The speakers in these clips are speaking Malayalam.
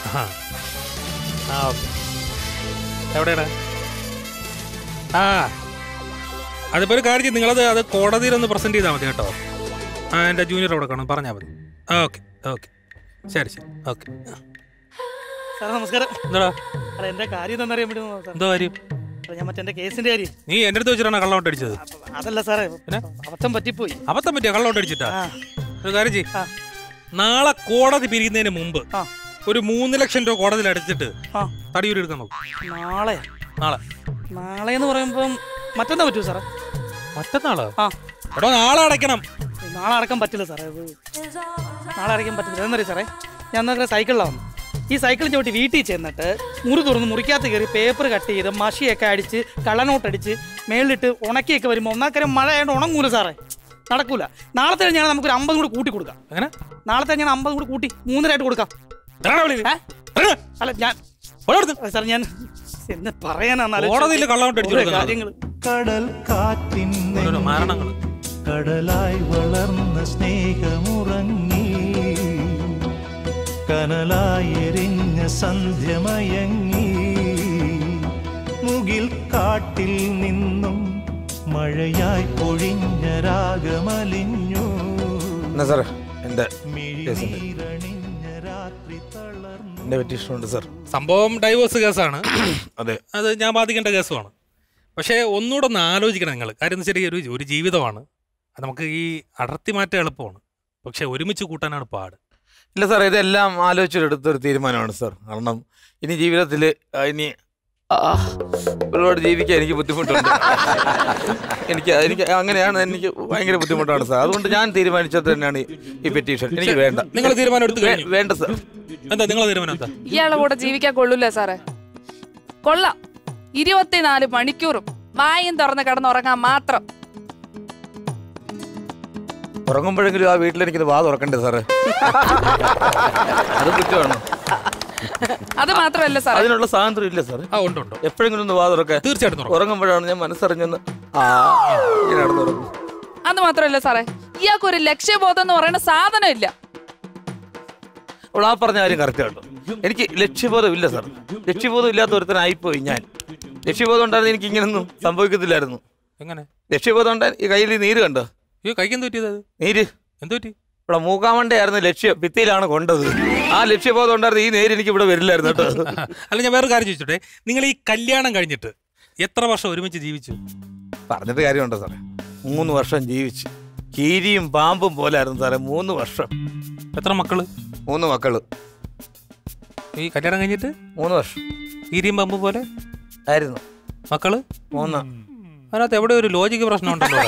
ആ ആ ഓക്കെ എവിടെയാണ് ആ അതിപ്പോൾ ഒരു കാര്യം ചെയ്യ്, നിങ്ങളത് അത് കോടതിയിൽ ഒന്ന് പ്രസന്റ് ചെയ്താൽ മതി കേട്ടോ ആ എൻ്റെ ജൂനിയർ അവിടെ കാണും പറഞ്ഞാൽ മതി ആ ഓക്കെ ഓക്കെ ശരി ശരി ഓക്കെ സാർ നമസ്കാരം എന്താടാ അല്ല എന്റെ കാര്യം എന്താണെന്നറിയാൻ വേണ്ടി വന്നതാ സാർ എന്തോ കാര്യം അല്ല, ഞാൻ മറ്റേ എന്റെ കേസിന്റെ കാര്യം നീ എൻ്റെ അടുത്ത് വെച്ചിട്ടാണ് കള്ളോട്ട് അടിച്ചത് അതല്ല സാറേ പിന്നെ? അബദ്ധം പറ്റിപ്പോയി അബദ്ധം പറ്റിയ കള്ളോട്ട് അടിച്ചിട്ടാ ആ ഒരു കാര്യം ചെയ്യ് ആ. നാളെ കോടതി പിരിക്കുന്നതിന് മുമ്പ് ആ. ഒരു മൂന്ന് ലക്ഷം രൂപ കോടതിയിൽ അടിച്ചിട്ട് ആ തടിയൂരി എടുക്കാൻ നോക്കും നാളെ നാളെ നാളെ എന്ന് പറയുമ്പം മറ്റന്നാ പറ്റൂ സാറേ മറ്റന്നാളോ ആ എടോ നാളെ അടയ്ക്കണം നാളെ അടക്കാൻ പറ്റില്ല സാറേ അത് നാളെ അടയ്ക്കാൻ പറ്റില്ല എന്നറിയാം സാറേ ഞാൻ എന്നാൽ സൈക്കിളിലാണ് വന്നു ഈ സൈക്കിൾ ചവിട്ടി വീട്ടിൽ ചെന്നിട്ട് മുറി തുറന്ന് മുറിക്കകത്ത് കയറി പേപ്പർ കട്ട് ചെയ്ത് മഷിയൊക്കെ അടിച്ച് കള്ളനോട്ടടിച്ച് മേളിലിട്ട് ഉണക്കിയൊക്കെ വരുമ്പോൾ ഒന്നാക്കരം മഴ ആയതുകൊണ്ട് ഉണങ്ങൂല സാറേ നടക്കൂല നാളത്തെ ഞാൻ നമുക്കൊരു അമ്പത് കൂടി കൂട്ടി കൊടുക്കാം എങ്ങനെ നാളത്തെ ഞാൻ അമ്പത് കൂടി കൂട്ടി മൂന്നരായിട്ട് കൊടുക്കാം ഇറങ്ങടാ വെളിയിൽ. ഏ? ഇറങ്ങ്. അല്ല ഞാൻ ഓടി അവിടുന്ന്. സാർ ഞാൻ എന്ന് പറയാനാണ് കോടതിയിൽ കള്ളോട്ട് അടിച്ചു കൊടുക്കുന്നത്. കാര്യങ്ങൾ കടൽ കാറ്റിൻ ഓരോരോ മരണങ്ങൾ കടലായി വളർന്ന സ്നേഹമുറങ്ങി കനലായി എരിഞ്ഞ സന്ധ്യമയങ്ങി മുകിൽ കാട്ടിൽ നിന്നും മഴയായി പൊഴിഞ്ഞ രാഗമലിഞ്ഞു എന്നാ സാറേ എൻ്റെ കേസുണ്ട് മിഴിനീരണിഞ്ഞ രാത്രി തളർന്നു എൻ്റെ പെറ്റീഷൻ ഉണ്ട് സാർ സംഭവം ഡൈവോഴ്സ് കേസാണ് അതെ അത് ഞാൻ ബാധിക്കേണ്ട കേസുമാണ് പക്ഷേ ഒന്നുകൂടെ ഒന്ന് ആലോചിക്കണം നിങ്ങൾ കാര്യം എന്ന് വെച്ചാൽ ഈ ഒരു ഒരു ജീവിതമാണ് അത് നമുക്ക് ഈ അടർത്തി മാറ്റം എളുപ്പമാണ് പക്ഷെ ഒരുമിച്ച് കൂട്ടാനാണ് പാട് ഇല്ല സാർ ഇതെല്ലാം ആലോചിച്ചെടുത്തൊരു തീരുമാനമാണ് സാർ കാരണം ഇനി ജീവിതത്തിൽ ഇനി ആ, ഒരുപാട് ജീവിക്കാൻ എനിക്ക് ബുദ്ധിമുട്ടുണ്ട് എനിക്ക് എനിക്ക് അങ്ങനെയാണ് എനിക്ക് ഭയങ്കര ബുദ്ധിമുട്ടാണ് സാർ അതുകൊണ്ട് ഞാൻ തീരുമാനിച്ചത് തന്നെയാണ് ഈ- ഈ പെറ്റീഷൻ എനിക്ക് വേണ്ട നിങ്ങൾ തീരുമാനം എടുത്തു വേ- കഴിഞ്ഞു വേണ്ട സാർ എന്താ നിങ്ങളെ തീരുമാനം എന്താ ഇയാളെ കൂടെ ജീവിക്കാൻ കൊള്ളൂല സാറേ കൊള്ളാം ഇരുപത്തിനാല് മണിക്കൂറും വായും തുറന്ന് കിടന്നുറങ്ങാൻ മാത്രം ഉറങ്ങുമ്പോഴെങ്കിലും ആ വീട്ടിൽ എനിക്കിത് വാ തുറക്കണ്ടേ സാറേ അത് കുറ്റമാണ് അത് മാത്രമല്ല സാറേ അതിനുള്ള സ്വാതന്ത്ര്യം ഇല്ല സാറേ ആ ഉണ്ട് ഉണ്ട് എപ്പോഴെങ്കിലും ഒന്ന് വാ തുറക്കാൻ തീർച്ചയായിട്ടും തുറക്കും. ഉറങ്ങുമ്പോഴാണ് ഞാൻ മനസ്സറിഞ്ഞെന്ന് ആ ഇങ്ങനെ നടന്ന് ഉറങ്ങും അത് മാത്രമല്ല സാറേ ഇയാൾക്ക് ഒരു ലക്ഷ്യബോധം എന്ന് പറയുന്ന സാധനം ഇല്ല അവൾ ആ പറഞ്ഞ കാര്യം കറക്റ്റ് കേട്ടോ എനിക്ക് ലക്ഷ്യബോധം ഇല്ല സാർ ലക്ഷ്യബോധം ഇല്ലാത്ത ഒരുത്തനായിപ്പോയി ഞാൻ ലക്ഷ്യബോധം ഉണ്ടായിരുന്നു എനിക്ക് ഇങ്ങനൊന്നും സംഭവിക്കത്തില്ലായിരുന്നു എങ്ങനെ ലക്ഷ്യബോധം ഉണ്ടായി ഈ കയ്യിൽ ഈ നീര് കണ്ടോ അയ്യോ കഴിക്കാൻ പറ്റിയത് അത് നീര് എന്ത് പറ്റി ഇവിടെ മൂക്കാമണ്ടയായിരുന്നു ലക്ഷ്യം ഭിത്തിയിലാണ് കൊണ്ടത് ആ ലക്ഷ്യബോധം ഉണ്ടായിരുന്നു ഈ നേര് എനിക്ക് ഇവിടെ വരില്ലായിരുന്നു കേട്ടോ അല്ല ഞാൻ വേറെ കാര്യം ചോദിച്ചോട്ടെ നിങ്ങൾ ഈ കല്യാണം കഴിഞ്ഞിട്ട് എത്ര വർഷം ഒരുമിച്ച് ജീവിച്ചു പറഞ്ഞിട്ട് കാര്യമുണ്ടോ സാറേ മൂന്ന് വർഷം ജീവിച്ചു കീരിയും പാമ്പും പോലായിരുന്നു സാറേ മൂന്ന് വർഷം എത്ര മക്കള് മൂന്ന് മക്കള് ഈ കല്യാണം കഴിഞ്ഞിട്ട് മൂന്ന് വർഷം ഈരിയും പമ്പ് പോലെ ആയിരുന്നു മക്കള് മൂന്ന് അതിനകത്ത് എവിടെ ഒരു ലോജിക്ക് പ്രശ്നം ഉണ്ടല്ലോ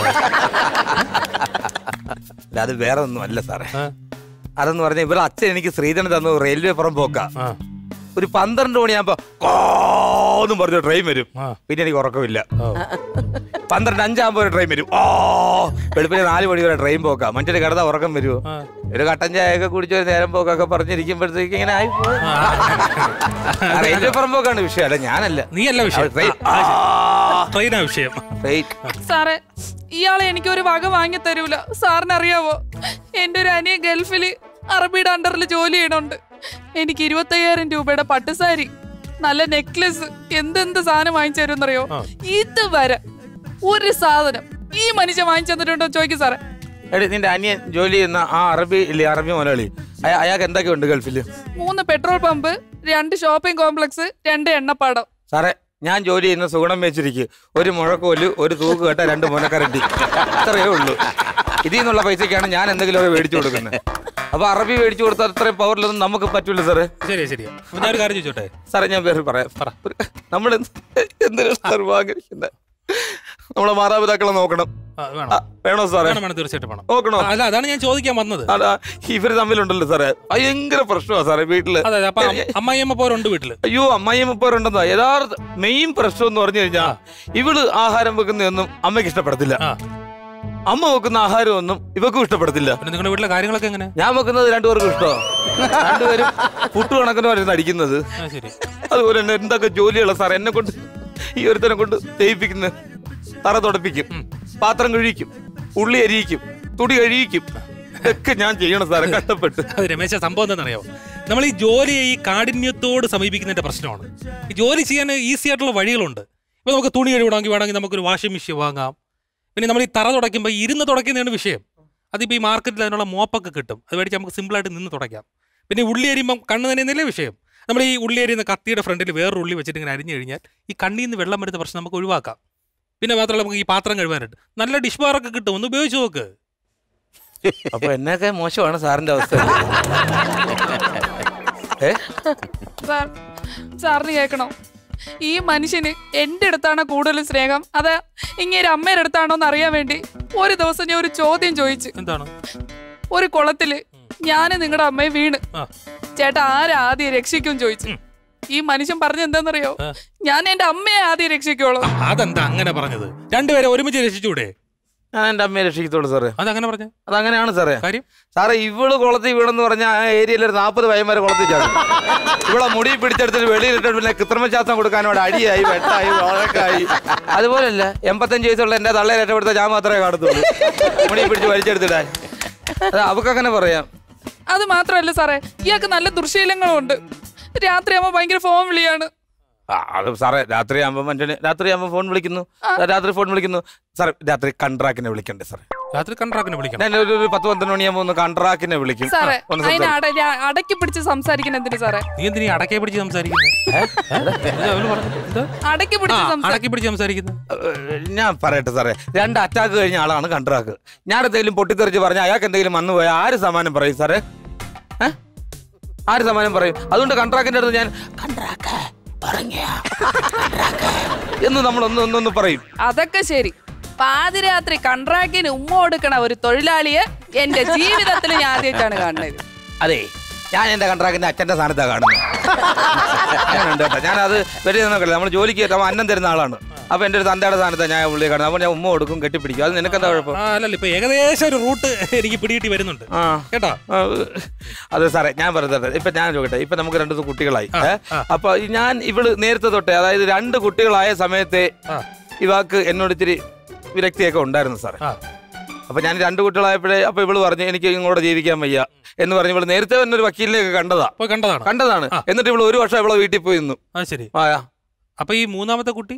അല്ല, അത് വേറെ ഒന്നും അല്ല സാറേ ആ, അതെന്ന് പറഞ്ഞാൽ ഇവരുടെ അച്ഛൻ എനിക്ക് ശ്രീധരൻ തന്നു റെയിൽവേ പുറം പോക്കാ ആ, ഒരു പന്ത്രണ്ട് മണിയാകുമ്പോ കോന്നും പറഞ്ഞു ട്രെയിൻ വരും ആ. പിന്നെ എനിക്ക് ഉറക്കമില്ല ഓ. പന്ത്രണ്ട് അഞ്ചാകുമ്പോ ഒരു ട്രെയിൻ വരും ഓ വെളുപ്പിന് നാല് മണി വരെ ട്രെയിൻ പോക്കാ മറ്റൊരു കിടന്ന ഉറക്കം വരുമോ ആ. ഒരു കട്ടൻ ചായയൊക്കെ കുടിച്ച് ഒരു നേരം പോക്കൊക്കെ പറഞ്ഞിരിക്കുമ്പോഴത്തേക്ക് ഇങ്ങനെ ആയി പോയി. ആ, റെയിൽവേ പുറം പോക്കാണ് വിഷയം അല്ല ഞാനല്ല നീയല്ല വിഷയം ആ, ട്രെയിൻ- ആ, ശരി. ട്രെയിനാ വിഷയം ട്രെയിൻ സാറേ ഇയാളെ എനിക്ക് ഒരു വക വാങ്ങി തരൂല സാറിന് അറിയാവോ എന്റെ ഒരു അനിയ ഗൾഫില് അറബിയുടെ അണ്ടറിൽ ജോലി ചെയ്യണുണ്ട് എനിക്ക് ഇരുപത്തയ്യായിരം രൂപയുടെ പട്ടുസാരി നല്ല നെക്ലസ് എന്തെന്ത് സാധനം വാങ്ങിച്ചു തരുമെന്നറിയോ ആ. ഇതുവരെ ഒരു സാധനം ഈ മനുഷ്യൻ വാങ്ങിച്ചു തന്നിട്ടുണ്ടോ ചോദിക്കും സാറേ എടി നിന്റെ അനിയൻ ജോലി ചെയ്യുന്ന ആ അറബി ഇല്ലേ അറബി മലയാളി അയ- അയാൾക്ക് എന്തൊക്കെയുണ്ട് ഗൾഫില് മൂന്ന് പെട്രോൾ പമ്പ് രണ്ട് ഷോപ്പിംഗ് കോംപ്ലക്സ് രണ്ട് എണ്ണപ്പാടം സാറേ ഞാൻ ജോലി ചെയ്യുന്ന സുഗുണം വെച്ചിരിക്കും ഒരു മുഴക്കോല് ഒരു തൂക്ക് കെട്ട രണ്ട് മുനക്കരണ്ടി അത്രയേ ഉള്ളൂ ഇതിൽ നിന്നുള്ള പൈസക്കാണ് ഞാൻ എന്തെങ്കിലുമൊക്കെ മേടിച്ചു കൊടുക്കുന്നത് അപ്പൊ അറബി മേടിച്ചു കൊടുത്താൽ അത്രയും പവറിലൊന്നും നമുക്ക് പറ്റൂല സാറേ ശരിയാ ശരിയാ അപ്പൊ ഞാൻ ഒരു കാര്യം ചോദിച്ചോട്ടെ സാറേ ഞാൻ വേറെ പറയാം പറ നമ്മൾ എന്തിനാ സാർ ആഗ്രഹിക്കുന്നത് നമ്മളെ മാതാപിതാക്കളെ നോക്കണം ആ, വേണം ആ, വേണോ സാറേ വേണം വേണം തീർച്ചയായിട്ടും വേണം നോക്കണോ ആ, അല്ല അതാണ് ഞാൻ ചോദിക്കാൻ വന്നത് അതാ ഇവര് തമ്മിലുണ്ടല്ലോ സാറേ ഭയങ്കര പ്രശ്നമാണ് സാറേ വീട്ടില് അതെ അതെ അപ്പൊ അമ്മ- അമ്മായിയമ്മ പോരുണ്ട് വീട്ടില് അയ്യോ അമ്മായിയമ്മപ്പോരുണ്ടെന്നാ യഥാർത്ഥ മെയിൻ പ്രശ്നം എന്ന് പറഞ്ഞു കഴിഞ്ഞാൽ ഇവള് ആഹാരം വെക്കുന്നതൊന്നും അമ്മയ്ക്ക് ഇഷ്ടപ്പെടത്തില്ല ആ അമ്മ വെക്കുന്ന ആഹാരമൊന്നും ഇവക്കും ഇഷ്ടപ്പെടത്തില്ല പിന്നെ നിങ്ങളുടെ വീട്ടിലെ കാര്യങ്ങളൊക്കെ എങ്ങനെ ഞാൻ വെക്കുന്നത് രണ്ടുപേർക്കും ഇഷ്ടമാണ് രണ്ടുപേരും പുട്ടു കണക്കിന് വരുന്ന അടിക്കുന്നത് ആ ശരി അതുപോലെ തന്നെ എന്തൊക്കെ ജോലിയുള്ള സാർ എന്നെ കൊണ്ട് ഈ ഒരുത്തനെ കൊണ്ട് ചെയ്യിപ്പിക്കുന്നത് തറ തുടപ്പിക്കും പാത്രം കഴിക്കും ഉള്ളി അരിയിക്കും തുടി കഴിയിക്കും ഇതൊക്കെ ഞാൻ ചെയ്യണം സാറേ കഷ്ടപ്പെട്ട് അത് രമേശ സംഭവം എന്താണെന്നറിയോ നമ്മൾ ഈ ജോലിയെ ഈ കാഠിന്യത്തോട് സമീപിക്കുന്നതിന്റെ പ്രശ്നമാണ് ഈ ജോലി ചെയ്യാൻ ഈസി ആയിട്ടുള്ള വഴികളുണ്ട് ഇപ്പൊ നമുക്ക് തുണി കഴുകണമെങ്കിൽ വേണമെങ്കിൽ നമുക്കൊരു വാഷിംഗ് മെഷീൻ വാങ്ങാം പിന്നെ നമ്മൾ ഈ തറ തുടയ്ക്കുമ്പോൾ ഇരുന്ന് തുടയ്ക്കുന്നതാണ് വിഷയം അതിപ്പോൾ ഈ മാർക്കറ്റിൽ അതിനുള്ള മോപ്പൊക്കെ കിട്ടും അത് മേടിച്ച് നമുക്ക് സിമ്പിളായിട്ട് നിന്ന് തുടയ്ക്കാം പിന്നെ ഈ ഉള്ളി അരിയുമ്പം കണ്ണ് തന്നെയെന്നല്ലേ വിഷയം നമ്മൾ ഈ ഉള്ളി അരിയുന്ന കത്തിയുടെ ഫ്രണ്ടിൽ വേറൊരു ഉള്ളി വെച്ചിട്ട് ഇങ്ങനെ അരിഞ്ഞു കഴിഞ്ഞാൽ ഈ കണ്ണിൽ നിന്ന് വെള്ളം വരുന്ന പ്രശ്നം നമുക്ക് ഒഴിവാക്കാം പിന്നെ മാത്രമല്ല നമുക്ക് ഈ പാത്രം കഴുകാനായിട്ട് നല്ല ഡിഷ് ബാറൊക്കെ കിട്ടും ഒന്ന് ഉപയോഗിച്ച് നോക്ക് അപ്പൊ എന്നൊക്കെ മോശമാണ് സാറിന്റെ അവസ്ഥ ഏ സാർ സാറിന് കേൾക്കണോ ഈ മനുഷ്യന് എന്റെ അടുത്താണ് കൂടുതൽ സ്നേഹം അത് ഇങ്ങനെ അമ്മയുടെ അടുത്താണോ എന്ന് അറിയാൻ വേണ്ടി ഒരു ദിവസം ഞാൻ ഒരു ചോദ്യം ചോദിച്ചു എന്താണ് ഒരു കുളത്തില് ഞാൻ നിങ്ങളുടെ അമ്മയെ വീണ് ആ. ചേട്ടാ ആരാ ആദ്യം രക്ഷിക്കും ചോദിച്ചു ഈ മനുഷ്യൻ പറഞ്ഞ എന്താണെന്നറിയോ ആ. ഞാൻ എന്റെ അമ്മയെ ആദ്യം രക്ഷിക്കുള്ളൂ അതെന്താ അങ്ങനെ പറഞ്ഞത് രണ്ടുപേരെ ഒരുമിച്ച് രക്ഷിച്ചൂടെ ഞാൻ എന്റെ അമ്മയെ രക്ഷിക്കത്തോളൂ സാറേ അതങ്ങനെ പറഞ്ഞു അതങ്ങനെയാണ് സാറേ കാര്യം സാറേ ഇവള് കുളത്തിൽ വീണെന്ന് പറഞ്ഞ ആ ഏരിയയിൽ ഒരു നാൽപ്പത് പയ്യന്മാരെ കുളത്തിൽ ചാടും ഇവളെ മുടി പിടിച്ചെടുത്തിട്ട് വെളിയിലിട്ട് പിന്നെ കൃത്രിമശാസ്ത്രം കൊടുക്കാൻ അവിടെ അടിയായി വെട്ടായി വഴക്കായി അതുപോലല്ല എൺപത്തഞ്ച് വയസ്സുള്ള എന്റെ തള്ളയെ രക്ഷപ്പെടുത്ത ഞാൻ മാത്രമേ കാണത്തുള്ളൂ മുടി പിടിച്ച് വലിച്ചെടുത്തിടാൻ അത് അവക്കങ്ങനെ പറയാം അത് മാത്രമല്ല സാറേ ഇയാൾക്ക് നല്ല ദുർശീലങ്ങളും ഉണ്ട് രാത്രിയാകുമ്പോ ഭയങ്കര ഫോൺ വിളിയാണ് ആ, അത് സാറേ രാത്രി ആകുമ്പോൾ മറ്റേ രാത്രി ആകുമ്പോൾ ഫോൺ വിളിക്കുന്നു രാത്രി ഫോൺ വിളിക്കുന്നു സാറേ രാത്രി കൺട്രാക്കിനെ വിളിക്കണ്ടേ സാറേ രാത്രി കൺട്രാക്കിനെ വിളിക്കണം ഞാൻ ഒരു ഒരു പത്ത് പന്ത്രണ്ട് മണിയാകുമ്പോൾ ഒന്ന് കൺട്രാക്കിനെ വിളിക്കും സാറേ ആ, ഒന്ന് അതിനെ സംസാരിക്കും. അട രാ- അടക്കി പിടിച്ച് സംസാരിക്കുന്ന എന്തിനു സാറേ നീ എന്തിനീ അടക്കെ പിടിച്ച് സംസാരിക്കുന്നത് അടക്കി പിടിച്ച് സംസാരിക്കും അടക്കി പിടിച്ച് സംസാരിക്കുന്നത് ഏഹ്, ഞാൻ പറയട്ടെ സാറേ രണ്ട് അറ്റാക്ക് കഴിഞ്ഞ ആളാണ് കൺട്രാക്ക് ഞാൻ എന്തെങ്കിലും പൊട്ടിത്തെറിച്ച് പറഞ്ഞാൽ അയാൾക്ക് എന്തെങ്കിലും വന്നു പോയാൽ ആര് സമാനം പറയും സാറേ ഏ? ആര് സമാനം പറയും അതുകൊണ്ട് കൺട്രാക്കിന്റെ അടുത്ത് ഞാൻ കൺട്രാക്ക് പറഞ്ഞ എന്ന് നമ്മൾ ഒന്ന് ഒന്നൊന്ന് പറയും അതൊക്കെ ശരി പാതിരാത്രി കൺട്രാക്റ്റിന് ഉമ്മ കൊടുക്കണ ഒരു തൊഴിലാളിയെ എന്റെ ജീവിതത്തിൽ ഞാൻ ആദ്യമായിട്ടാണ് കാണുന്നത് അതെ ഞാൻ എന്റെ കൺട്രാക്കിന്റെ അച്ഛന്റെ സ്ഥാനത്താണ് കാണുന്നത് ഞാനുണ്ട് കേട്ടോ ഞാനത് വലിയ നോക്കല്ല നമ്മൾ ജോലിക്ക് അവൻ അന്നം തരുന്ന ആളാണ് അപ്പൊ എന്റെ ഒരു തന്തയുടെ സ്ഥാനത്താണ് ഞാൻ പുള്ളിയെ കാണുന്നത് അപ്പൊ ഞാൻ ഉമ്മ കൊടുക്കും കെട്ടിപ്പിടിക്കും അത് നിനക്കെന്താ കുഴപ്പം ആ അല്ലല്ല ഇപ്പൊ ഏകദേശം ഒരു റൂട്ട് എനിക്ക് പിടികിട്ടി വരുന്നുണ്ട് ആ കേട്ടോ ആ, അതെ സാറേ ഞാൻ പറഞ്ഞത് ഇപ്പൊ ഞാൻ ചോദിക്കട്ടെ ഇപ്പൊ നമുക്ക് രണ്ടു കുട്ടികളായി ഏ? അപ്പൊ ഈ ഞാൻ ഇവള് നേരത്തെ തൊട്ടേ അതായത് രണ്ട് കുട്ടികളായ സമയത്തെ ആ. ഇവാക്ക് എന്നോട് ഇത്തിരി വിരക്തിയൊക്കെ ഉണ്ടായിരുന്നു സാറേ ആ അപ്പൊ ഞാൻ രണ്ട് കുട്ടികളായപ്പോഴേ അപ്പൊ ഇവള് പറഞ്ഞു എനിക്ക് ഇങ്ങോട്ട് ജീവിക്കാൻ വയ്യ എന്ന് പറഞ്ഞ് ഇവള് നേരത്തെ തന്നെ ഒരു വക്കീലിനെയൊക്കെ കണ്ടതാ പോയി കണ്ടതാണ് കണ്ടതാണ് എന്നിട്ട് ഇവള് ഒരു വർഷം ഇവളെ വീട്ടിൽ പോയി നിന്നു ആ ശരി ആ അപ്പൊ ഈ മൂന്നാമത്തെ കുട്ടി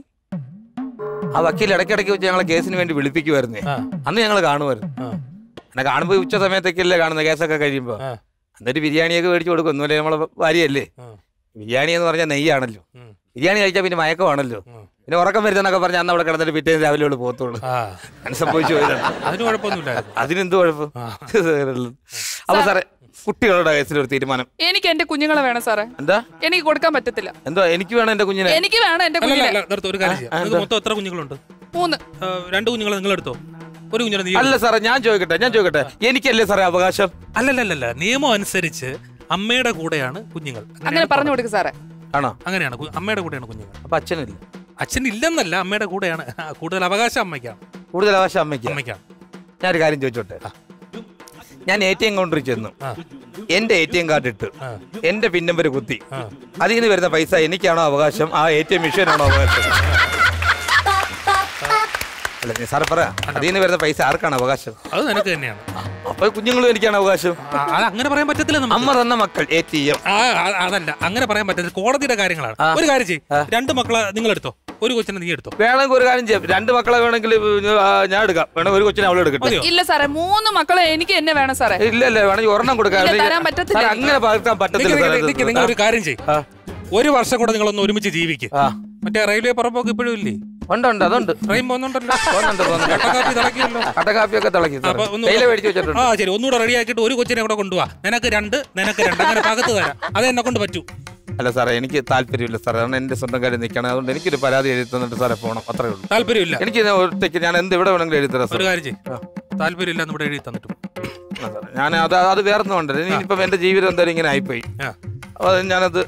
ആ വക്കീൽ ഇടയ്ക്കിടയ്ക്ക് വെച്ച് ഞങ്ങളെ കേസിന് വേണ്ടി വിളിപ്പിക്കുമായിരുന്നേ ആ അന്ന് ഞങ്ങൾ കാണുമായിരുന്നു ആ എന്നെ കാണുമ്പോ ഉച്ച സമയത്തൊക്കെയല്ലേ കാണുന്നത് കേസൊക്കെ കഴിയുമ്പോ ആ എന്നിട്ട് ബിരിയാണിയൊക്കെ മേടിച്ചു കൊടുക്കും ഒന്നുമില്ല നമ്മളെ ഭാര്യയല്ലേ ആ. ബിരിയാണി എന്ന് പറഞ്ഞാൽ നെയ്യാണല്ലോ ഉം. ബിരിയാണി കഴിച്ചാൽ പിന്നെ മയക്കമാണല്ലോ ഉം. പിന്നെ ഉറക്കം വരുന്നൊക്കെ പറഞ്ഞാൽ അന്ന് അവിടെ കിടന്നിട്ട് പിറ്റേന്ന് രാവിലെ അവള് പോകത്തുള്ളൂ ആ അങ്ങനെ സംഭവിച്ചു പോയതാണ് അതിന് കുഴപ്പമൊന്നുമില്ലായിരുന്നു അതിനെന്ത് കുഴപ്പം ആ. അപ്പൊ സാറേ കുട്ടികളുടെ കേസിൽ ഒരു തീരുമാനം എനിക്ക് എന്റെ കുഞ്ഞുങ്ങളെ വേണം സാറേ എന്താ എനിക്ക് കൊടുക്കാൻ പറ്റത്തില്ല എന്തോ എനിക്ക് വേണം എന്റെ കുഞ്ഞിനെ എനിക്ക് വേണം എന്റെ അല്ല കുഞ്ഞിനെ അല്ല നിർത്ത് ഒരു കാര്യം ചെയ്യാം നിങ്ങൾക്ക് മൊത്തം എത്ര കുഞ്ഞുങ്ങളുണ്ട് മൂന്ന് ആ, രണ്ട് കുഞ്ഞുങ്ങളെ നിങ്ങൾ എടുത്തോ ഒരു കുഞ്ഞിനെ നീ അല്ല സാറേ ഞാൻ ചോദിക്കട്ടെ ഞാൻ ചോദിക്കട്ടെ എനിക്കല്ലേ സാറേ അവകാശം അല്ലല്ലല്ല നിയമം അനുസരിച്ച് അമ്മയുടെ കൂടെയാണ് കുഞ്ഞുങ്ങൾ അങ്ങനെ പറഞ്ഞു കൊടുക്ക് സാറേ ആണോ അങ്ങനെയാണ് കു- അമ്മയുടെ കൂടെയാണ് കുഞ്ഞുങ്ങൾ അപ്പൊ അച്ഛനില്ല അച്ഛൻ ഇല്ലെന്നല്ല അമ്മയുടെ കൂടെയാണ് ആ, കൂടുതൽ അവകാശം അമ്മയ്ക്കാണ് കൂടുതൽ അവകാശം അമ്മയ്ക്ക് അമ്മയ്ക്കാണ് ഞാനൊരു കാര്യം ചോദിച്ചോട്ടെ ഞാൻ എ ടി എം കൗണ്ടറിൽ ചെന്നു ആ. എന്റെ എ ടി എം കാർഡ് ഇട്ട് ആ. എന്റെ പിൻ നമ്പർ കുത്തി ആ. അതിൽ നിന്ന് വരുന്ന പൈസ എനിക്കാണോ അവകാശം ആ എ ടി എം മെഷീനാണോ അവകാശം അല്ല നീ സാറേ പറ അതിൽ നിന്ന് വരുന്ന പൈസ ആർക്കാണ് അവകാശം അത് നിനക്ക് തന്നെയാണ് അപ്പൊ കുഞ്ഞുങ്ങളും എനിക്കാണ് അവകാശം ആ, അത് അങ്ങനെ പറയാൻ പറ്റത്തില്ല നമുക്ക് അമ്മ തന്ന മക്കൾ എ ടി എം ആ ആ- അതല്ല അങ്ങനെ പറയാൻ പറ്റത്തില്ല കോടതിയുടെ കാര്യങ്ങളാണ് ആ. ഒരു കാര്യം ചെയ്യ് രണ്ട് മക്കളെ നിങ്ങൾ എടുത്തോ ഒരു കൊച്ചിനെ നീ എടുത്തോ വേണമെങ്കിൽ ഒരു കാര്യം ചെയ്യാം രണ്ട് മക്കളെ വേണമെങ്കിൽ ആ, ഞാൻ എടുക്കാം വേണമെങ്കിൽ ഒരു കൊച്ചിനെ അവൾ എടുക്കട്ടെ മതിയോ ഇല്ല സാറേ മൂന്ന് മക്കളെ എനിക്ക് എന്നെ വേണം സാറേ ഇല്ല ഇല്ല വേണമെങ്കിൽ ഒരെണ്ണം കൊടുക്കാം ഇല്ല, അല്ലെങ്കിൽ- തരാൻ പറ്റത്തില്ല. സാറേ, അങ്ങനെ പകർത്താൻ പറ്റത്തില്ല നിക്ക് സാറേ, നിക്ക് ഇത്. നിക്ക് നിങ്ങൾ ഒരു കാര്യം ചെയ്യും ആ. ഒരു വർഷം കൂടെ നിങ്ങളൊന്ന് ഒരുമിച്ച് ജീവിക്കും ആ. മറ്റേ റെയിൽവേ പുറമ്പോക്ക് ഇപ്പോഴും ഇല്ലേ ഉണ്ട് ഉണ്ട് അതുണ്ട് ട്രെയിൻ പോകുന്നുണ്ടല്ലോ പോകുന്നുണ്ട്, പോകുന്നുണ്ട്. കട്ടക്കാപ്പി തിളക്കിയല്ലോ കട്ടക്കാപ്പിയൊക്കെ തിളക്കി സാറേ. അപ്പൊ ഒന്ന് തേയില മേടിച്ച് വെച്ചിട്ടുണ്ട് ആ ശരി ഒന്നുകൂടെ റെഡി ആക്കിയിട്ട് ഒരു കൊച്ചിനെ കൂടെ കൊണ്ടുപോവാ നിനക്ക് രണ്ട് നിനക്ക് രണ്ട് അങ്ങനെ പകത്ത് തരാം അത് എന്നെ കൊണ്ട് പറ്റൂ അല്ല സാറേ എനിക്ക് താല്പര്യമില്ല സാറേ കാരണം എന്റെ സ്വന്തം കാര്യം നിൽക്കണം അതുകൊണ്ട് എനിക്കൊരു പരാതി എഴുതി തന്നിട്ട് സാറേ പോകണം അത്രേ ഉള്ളൂ താല്പര്യമില്ല എനിക്ക് ഇത് ഒറ്റയ്ക്ക് ഞാൻ എന്ത് ഇവിടെ വേണമെങ്കിലും എഴുതി തരാം ഒരു സാർ കാര്യം ചെയ്യും താല്പര്യമില്ല ഇവിടെ എഴുതി തന്നിട്ടു ഞാൻ അത് അത് വേറൊന്നും ഉണ്ട് ഇനിയിപ്പം എന്റെ ജീവിതം എന്തായാലും ഇങ്ങനെ ആയിപ്പോയി ആ അപ്പൊ അത് ഞാനത്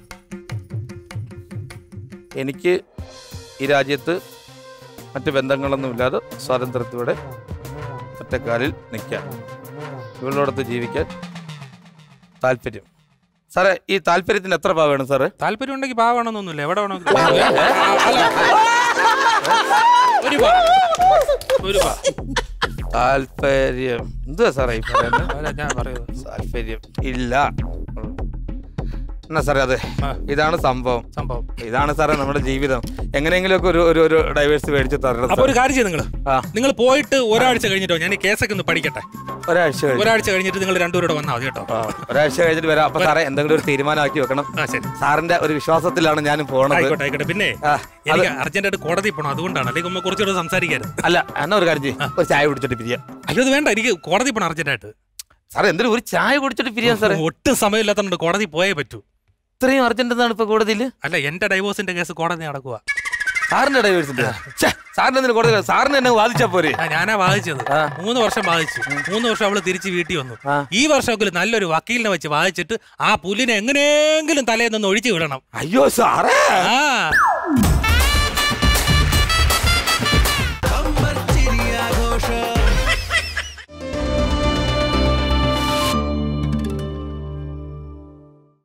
എനിക്ക് ഈ രാജ്യത്ത് മറ്റ് ബന്ധങ്ങളൊന്നുമില്ലാതെ സ്വാതന്ത്ര്യത്തോടെ ഒറ്റക്കാലിൽ നിൽക്കാൻ ഇവളോടൊത്ത് ജീവിക്കാൻ താല്പര്യം സാറേ ഈ താല്പര്യത്തിന് എത്ര പാ വേണം സാറേ താല്പര്യം ഉണ്ടെങ്കിൽ പാ വേണമെന്നൊന്നുമില്ല എവിടെ വേണമെങ്കിലും അല്ല. ഒരു പാ ഒരു പാ താല്പര്യം എന്തുവാ സാറേ ഈ പറയുന്നത് അല്ല ഞാൻ പറയുന്നത് താല്പര്യം ഇല്ല എന്നാ സാറേ അതെ ആ. ഇതാണ് സംഭവം സംഭവം ഇതാണ് സാറേ നമ്മുടെ ജീവിതം എങ്ങനെയെങ്കിലുമൊക്കെ ഒരു ഒരു ഒരു ഡൈവേഴ്സ് മേടിച്ച് തരണം അപ്പൊ ഒരു കാര്യം ചെയ്യും നിങ്ങൾ ആ. നിങ്ങൾ പോയിട്ട് ഒരാഴ്ച കഴിഞ്ഞിട്ടോ ഞാൻ ഈ കേസൊക്കെ ഒന്ന് പഠിക്കട്ടെ ഒരാഴ്ച കഴിഞ്ഞ് ഒരാഴ്ച കഴിഞ്ഞിട്ട് നിങ്ങൾ രണ്ടുപേരോട് വന്നാൽ മതി കേട്ടോ ആ, ഒരാഴ്ച കഴിഞ്ഞിട്ട് വരാം അപ്പൊ സാറേ എന്തെങ്കിലും ഒരു തീരുമാനമാക്കി വെക്കണം ആ ശരി സാറിന്റെ ഒരു വിശ്വാസത്തിലാണ് ഞാൻ പോണത് ആയിക്കോട്ടെ ആയിക്കോട്ടെ പിന്നെ ആ, എനിക്ക് അർജന്റായിട്ട് കോടതി പോകണം അതുകൊണ്ടാണ് അല്ലെങ്കിൽ നമ്മൾ കുറച്ചുകൂടെ സംസാരിക്കായിരുന്നു അല്ല എന്നാ ഒരു കാര്യം ചെയ്യ്. ഒരു ചായ കുടിച്ചിട്ട് പിരിയാം അയ്യോ അത് വേണ്ട എനിക്ക് കോടതി പോകണം അർജന്റായിട്ട് സാറേ എന്തെങ്കിലും ഒരു ചായ കുടിച്ചിട്ട് പിരിയാം സാറേ ഒട്ടും സമയമില്ലാത്തതുകൊണ്ട് കോടതി പോയേ പറ്റൂ ഇത്രയും അർജന്റ് എന്നാണ് ഇപ്പൊ കോടതിയിൽ അല്ല എന്റെ ഡൈവോഴ്സിന്റെ കേസ് കോടതി നടക്കുക സാറിന്റെ ഡൈവേഴ്സിന്റെ സാറിന്റെ എന്തിനു കോടതി സാറിന് എന്നെ വാദിച്ചാ പോരെ ഞാനാ വാദിച്ചത് ആ. മൂന്ന് വർഷം വാദിച്ചു മൂന്ന് വർഷം അവള് തിരിച്ച് വീട്ടിൽ വന്നു ആ. ഈ വർഷമെങ്കിലും നല്ലൊരു വക്കീലിനെ വെച്ച് വാദിച്ചിട്ട് ആ പുല്ലിനെ എങ്ങനെയെങ്കിലും തലേന്ന് ഒഴിച്ചു വിടണം അയ്യോ സാറേ ആ